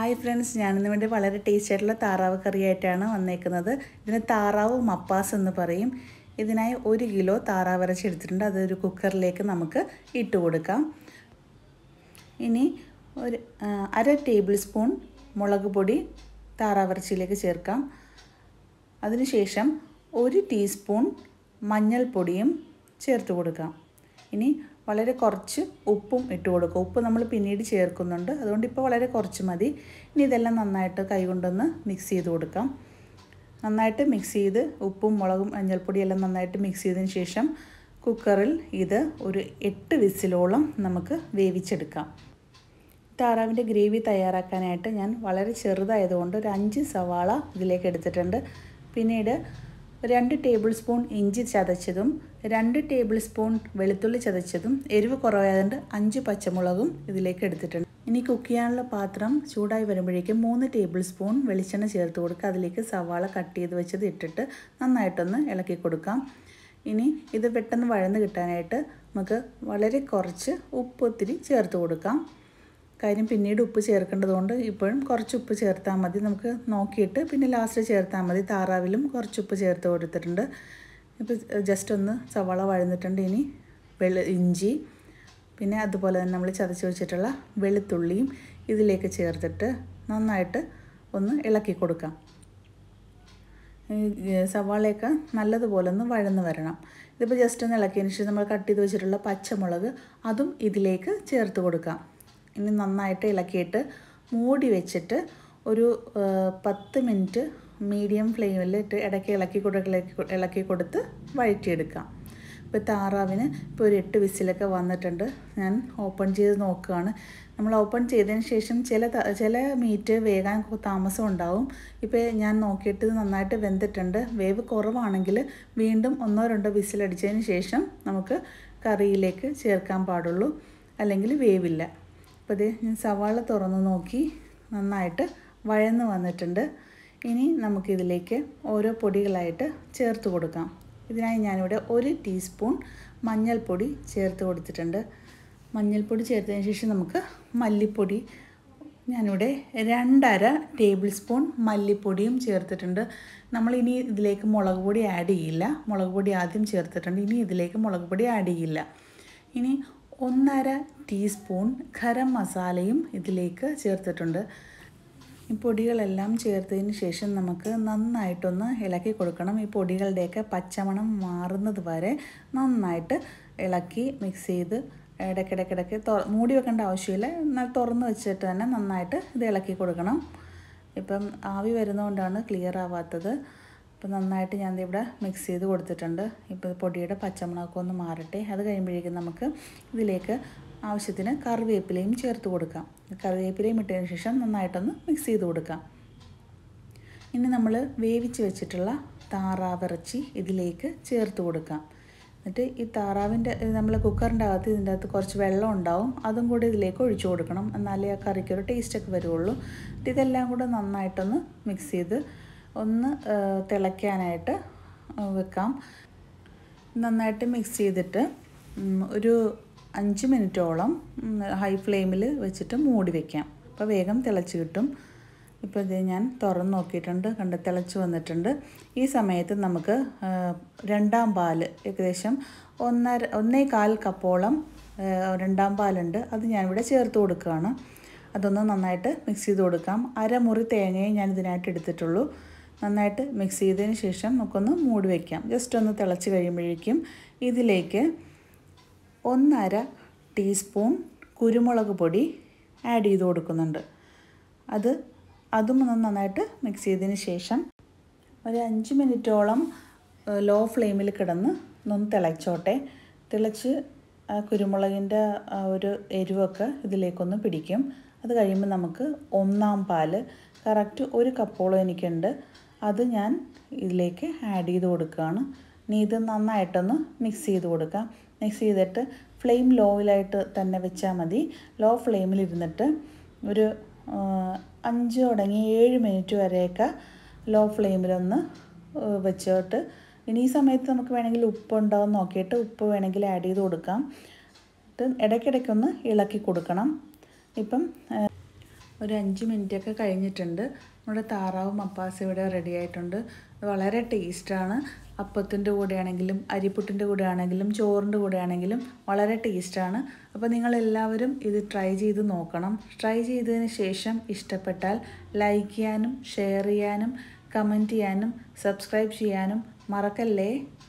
hi friends ഞാനിന്ന് വേണ്ടി വളരെ ടേസ്റ്റി ആയിട്ടുള്ള താറാവ് കറിയായിട്ടാണ് വന്നേക്കുന്നത് ഇതിന് താറാവ് മപ്പാസ് എന്ന് പറയും ഇതിനായി ഒരു കിലോ താറാവ് ഇറച്ചി എടുത്തിട്ടുണ്ട് അതൊരു കുക്കറിലേക്ക് നമുക്ക് ഇട്ട് കൊടുക്കാം ഇനി ഒരു ആ, അര ടേബിൾ സ്പൂൺ മുളക് പൊടി താറാവിറച്ചിയിലേക്ക് ചേർക്കാം അതിനുശേഷം ഒരു ടീസ്പൂൺ മഞ്ഞൾപ്പൊടിയും ചേർത്ത് കൊടുക്കാം ഇനി വളരെ കുറച്ച് ഉപ്പും ഇട്ട് കൊടുക്കുക ഉപ്പ് നമ്മൾ പിന്നീട് ചേർക്കുന്നുണ്ട് അതുകൊണ്ട് ഇപ്പോൾ വളരെ കുറച്ച് മതി ഇനി ഇതെല്ലാം നന്നായിട്ട് കൈകൊണ്ടൊന്ന് മിക്സ് ചെയ്ത് കൊടുക്കാം നന്നായിട്ട് മിക്സ് ചെയ്ത് ഉപ്പും മുളകും മഞ്ഞൾപ്പൊടിയും എല്ലാം നന്നായിട്ട് മിക്സ് ചെയ്തതിന് ശേഷം കുക്കറിൽ ഇത് ഒരു എട്ട് വിസിലോളം നമുക്ക് വേവിച്ചെടുക്കാം താറാവിൻ്റെ ഗ്രേവി തയ്യാറാക്കാനായിട്ട് ഞാൻ വളരെ ചെറുതായതുകൊണ്ട് ഒരു അഞ്ച് സവാള ഇതിലേക്ക് എടുത്തിട്ടുണ്ട് പിന്നീട് രണ്ട് ടേബിൾ സ്പൂൺ ഇഞ്ചി ചതച്ചതും രണ്ട് ടേബിൾ സ്പൂൺ വെളുത്തുള്ളി ചതച്ചതും എരിവ് കുറവായതുകൊണ്ട് അഞ്ച് പച്ചമുളകും ഇതിലേക്ക് എടുത്തിട്ടുണ്ട് ഇനി കുക്ക് ചെയ്യാനുള്ള പാത്രം ചൂടായി വരുമ്പോഴേക്കും മൂന്ന് ടേബിൾ സ്പൂൺ വെളിച്ചെണ്ണ ചേർത്ത് കൊടുക്കുക അതിലേക്ക് സവാള കട്ട് ചെയ്ത് വെച്ചത് ഇട്ടിട്ട് നന്നായിട്ടൊന്ന് ഇളക്കി കൊടുക്കാം ഇനി ഇത് പെട്ടെന്ന് വഴന്ന് കിട്ടാനായിട്ട് നമുക്ക് വളരെ കുറച്ച് ഉപ്പ് ഒത്തിരി ചേർത്ത് കൊടുക്കാം കാര്യം പിന്നീട് ഉപ്പ് ചേർക്കേണ്ടതുകൊണ്ട് ഇപ്പോഴും കുറച്ച് ഉപ്പ് ചേർത്താൽ മതി നമുക്ക് നോക്കിയിട്ട് പിന്നെ ലാസ്റ്റ് ചേർത്താൽ മതി താറാവിലും കുറച്ച് ഉപ്പ് ചേർത്ത് കൊടുത്തിട്ടുണ്ട് ഇപ്പോൾ ജസ്റ്റ് ഒന്ന് സവാള വഴന്നിട്ടുണ്ട് ഇനി വെളു ഇഞ്ചി പിന്നെ അതുപോലെ തന്നെ നമ്മൾ ചതച്ച് വെച്ചിട്ടുള്ള വെളുത്തുള്ളിയും ഇതിലേക്ക് ചേർത്തിട്ട് നന്നായിട്ട് ഒന്ന് ഇളക്കി കൊടുക്കാം ഈ സവാളയൊക്കെ നല്ലതുപോലെ ഒന്ന് വഴന്ന് വരണം ഇതിപ്പോൾ ജസ്റ്റ് ഒന്ന് ഇളക്കിയതിന് ശേഷം നമ്മൾ കട്ട് ചെയ്ത് വെച്ചിട്ടുള്ള പച്ചമുളക് അതും ഇതിലേക്ക് ചേർത്ത് കൊടുക്കാം ഇനി നന്നായിട്ട് ഇളക്കിയിട്ട് മൂടി വെച്ചിട്ട് ഒരു ആ, പത്ത് മിനിറ്റ് മീഡിയം ഫ്ലെയിമിലിട്ട് ഇടയ്ക്ക് ഇളക്കി കൊടുക്ക ഇളക്കി കൊടുത്ത് വഴറ്റിയെടുക്കാം ഇപ്പോൾ താറാവിന് ഇപ്പോൾ ഒരു എട്ട് വിസിലൊക്കെ വന്നിട്ടുണ്ട് ഞാൻ ഓപ്പൺ ചെയ്ത് നോക്കുകയാണ് നമ്മൾ ഓപ്പൺ ചെയ്തതിന് ശേഷം ചില ത- ചില മീറ്റ് വേകാൻ കൊ- താമസം ഉണ്ടാവും ഇപ്പോൾ ഞാൻ നോക്കിയിട്ട് ഇത് നന്നായിട്ട് വെന്തിട്ടുണ്ട് വേവ് കുറവാണെങ്കിൽ വീണ്ടും ഒന്നോ രണ്ടോ വിസിലടിച്ചതിന് ശേഷം നമുക്ക് കറിയിലേക്ക് ചേർക്കാൻ പാടുള്ളൂ അല്ലെങ്കിൽ വേവില്ല അപ്പോൾ ഇത് ഞാൻ സവാള തുറന്ന് നോക്കി നന്നായിട്ട് വഴന്ന് വന്നിട്ടുണ്ട് ഇനി നമുക്കിതിലേക്ക് ഓരോ പൊടികളായിട്ട് ചേർത്ത് കൊടുക്കാം ഇതിനായി ഞാനിവിടെ ഒരു ടീസ്പൂൺ മഞ്ഞൾപ്പൊടി ചേർത്ത് കൊടുത്തിട്ടുണ്ട് മഞ്ഞൾപ്പൊടി ചേർത്തതിന് ശേഷം നമുക്ക് മല്ലിപ്പൊടി ഞാനിവിടെ രണ്ടര ടേബിൾ സ്പൂൺ മല്ലിപ്പൊടിയും ചേർത്തിട്ടുണ്ട് നമ്മളിനി ഇതിലേക്ക് മുളക് പൊടി ആഡ് ചെയ്യില്ല മുളക് പൊടി ആദ്യം ചേർത്തിട്ടുണ്ട് ഇനി ഇതിലേക്ക് മുളക് പൊടി ആഡ് ചെയ്യില്ല ഇനി ഒന്നര ടീസ്പൂൺ ഗരം മസാലയും ഇതിലേക്ക് ചേർത്തിട്ടുണ്ട് ഈ പൊടികളെല്ലാം ചേർത്തതിന് ശേഷം നമുക്ക് നന്നായിട്ടൊന്ന് ഇളക്കി കൊടുക്കണം ഈ പൊടികളുടെയൊക്കെ പച്ചമണം മാറുന്നത് വരെ നന്നായിട്ട് ഇളക്കി മിക്സ് ചെയ്ത് ഇടയ്ക്കിടയ്ക്കിടയ്ക്ക് തൊ മൂടി വെക്കേണ്ട ആവശ്യമില്ല എന്നാൽ തുറന്ന് വെച്ചിട്ട് തന്നെ നന്നായിട്ട് ഇത് ഇളക്കി കൊടുക്കണം ഇപ്പം ആവി വരുന്നതുകൊണ്ടാണ് ക്ലിയർ ആവാത്തത് ഇപ്പം നന്നായിട്ട് ഞാൻ ദേ ഇവിടെ മിക്സ് ചെയ്ത് കൊടുത്തിട്ടുണ്ട് ഇപ്പോൾ പൊടിയുടെ പച്ചമുളകൊക്കെ ഒന്ന് മാറട്ടെ അത് കഴിയുമ്പോഴേക്കും നമുക്ക് ഇതിലേക്ക് ആവശ്യത്തിന് കറിവേപ്പിലയും ചേർത്ത് കൊടുക്കാം കറിവേപ്പിലയും ഇട്ടതിന് ശേഷം നന്നായിട്ടൊന്ന് മിക്സ് ചെയ്ത് കൊടുക്കാം ഇനി നമ്മൾ വേവിച്ച് വെച്ചിട്ടുള്ള താറാവിറച്ചി ഇതിലേക്ക് ചേർത്ത് കൊടുക്കാം എന്നിട്ട് ഈ താറാവിൻ്റെ നമ്മൾ കുക്കറിൻ്റെ അകത്ത് ഇതിൻ്റെ അകത്ത് കുറച്ച് വെള്ളം ഉണ്ടാവും അതും കൂടി ഇതിലേക്ക് ഒഴിച്ചു കൊടുക്കണം എന്നാലേ ആ കറിക്ക് ഒരു ടേസ്റ്റൊക്കെ വരുള്ളൂ എന്നിട്ട് ഇതെല്ലാം കൂടെ നന്നായിട്ടൊന്ന് മിക്സ് ചെയ്ത് ഒന്ന് ആ, തിളയ്ക്കാനായിട്ട് ആ, വെക്കാം നന്നായിട്ട് മിക്സ് ചെയ്തിട്ട് ഉം, ഒരു അഞ്ച് മിനിറ്റോളം ഹൈ ഫ്ലെയിമിൽ വെച്ചിട്ട് മൂടി വെക്കാം അപ്പോൾ വേഗം തിളച്ച് കിട്ടും ഇപ്പോൾ ഇത് ഞാൻ തുറന്ന് നോക്കിയിട്ടുണ്ട് കണ്ട് തിളച്ച് വന്നിട്ടുണ്ട് ഈ സമയത്ത് നമുക്ക് ആ, രണ്ടാം പാല് ഏകദേശം ഒന്നര ഒന്നേ കാൽ കപ്പോളം ആ, രണ്ടാം പാലുണ്ട് അത് ഞാനിവിടെ ചേർത്ത് കൊടുക്കുകയാണ് അതൊന്ന് നന്നായിട്ട് മിക്സ് ചെയ്ത് കൊടുക്കാം അരമുറി തേങ്ങയെ ഞാൻ ഇതിനായിട്ട് എടുത്തിട്ടുള്ളൂ നന്നായിട്ട് മിക്സ് ചെയ്തതിന് ശേഷം നമുക്കൊന്ന് മൂടി വയ്ക്കാം ജസ്റ്റ് ഒന്ന് തിളച്ച് കഴിയുമ്പോഴേക്കും ഇതിലേക്ക് ഒന്നര ടീസ്പൂൺ കുരുമുളക് പൊടി ആഡ് ചെയ്ത് കൊടുക്കുന്നുണ്ട് അത് അതും ഒന്ന് നന്നായിട്ട് മിക്സ് ചെയ്തതിന് ശേഷം ഒരു അഞ്ച് മിനിറ്റോളം ലോ ഫ്ലെയിമിൽ കിടന്ന് ഒന്ന് തിളച്ചോട്ടെ തിളച്ച് ആ കുരുമുളകിൻ്റെ ആ ഒരു എരിവൊക്കെ ഇതിലേക്കൊന്ന് പിടിക്കും അത് കഴിയുമ്പോൾ നമുക്ക് ഒന്നാം പാല് കറക്റ്റ് ഒരു കപ്പോളം എനിക്കുണ്ട് അത് ഞാൻ ഇതിലേക്ക് ആഡ് ചെയ്ത് കൊടുക്കുകയാണ് ഇനി ഇത് നന്നായിട്ടൊന്ന് മിക്സ് ചെയ്ത് കൊടുക്കാം മിക്സ് ചെയ്തിട്ട് ഫ്ലെയിം ലോയിലായിട്ട് തന്നെ വെച്ചാൽ മതി ലോ ഫ്ലെയിമിലിരുന്നിട്ട് ഒരു ആ, അഞ്ച് തുടങ്ങി ഏഴ് മിനിറ്റ് വരെയൊക്കെ ലോ ഫ്ലെയിമിലൊന്ന് ആ, വെച്ചിട്ട് ഇനി ഈ സമയത്ത് നമുക്ക് വേണമെങ്കിൽ ഉപ്പ് ഉണ്ടോ എന്ന് നോക്കിയിട്ട് ഉപ്പ് വേണമെങ്കിൽ ആഡ് ചെയ്ത് കൊടുക്കാം ഇത് ഇടയ്ക്കിടയ്ക്കൊന്ന് ഇളക്കി കൊടുക്കണം ഇപ്പം ആ, ഒരു അഞ്ച് മിനിറ്റൊക്കെ കഴിഞ്ഞിട്ടുണ്ട് നമ്മുടെ താറാവ് മപ്പാസ് ഇവിടെ റെഡി ആയിട്ടുണ്ട് ഇത് വളരെ ടേസ്റ്റാണ് അപ്പത്തിൻ്റെ കൂടെ ആണെങ്കിലും അരിപ്പുട്ടിൻ്റെ കൂടെ ആണെങ്കിലും ചോറിൻ്റെ കൂടെ ആണെങ്കിലും വളരെ ടേസ്റ്റാണ് അപ്പോൾ നിങ്ങളെല്ലാവരും ഇത് ട്രൈ ചെയ്ത് നോക്കണം ട്രൈ ചെയ്തതിന് ശേഷം ഇഷ്ടപ്പെട്ടാൽ ലൈക്ക് ചെയ്യാനും ഷെയർ ചെയ്യാനും കമൻറ്റ് ചെയ്യാനും സബ്സ്ക്രൈബ് ചെയ്യാനും മറക്കല്ലേ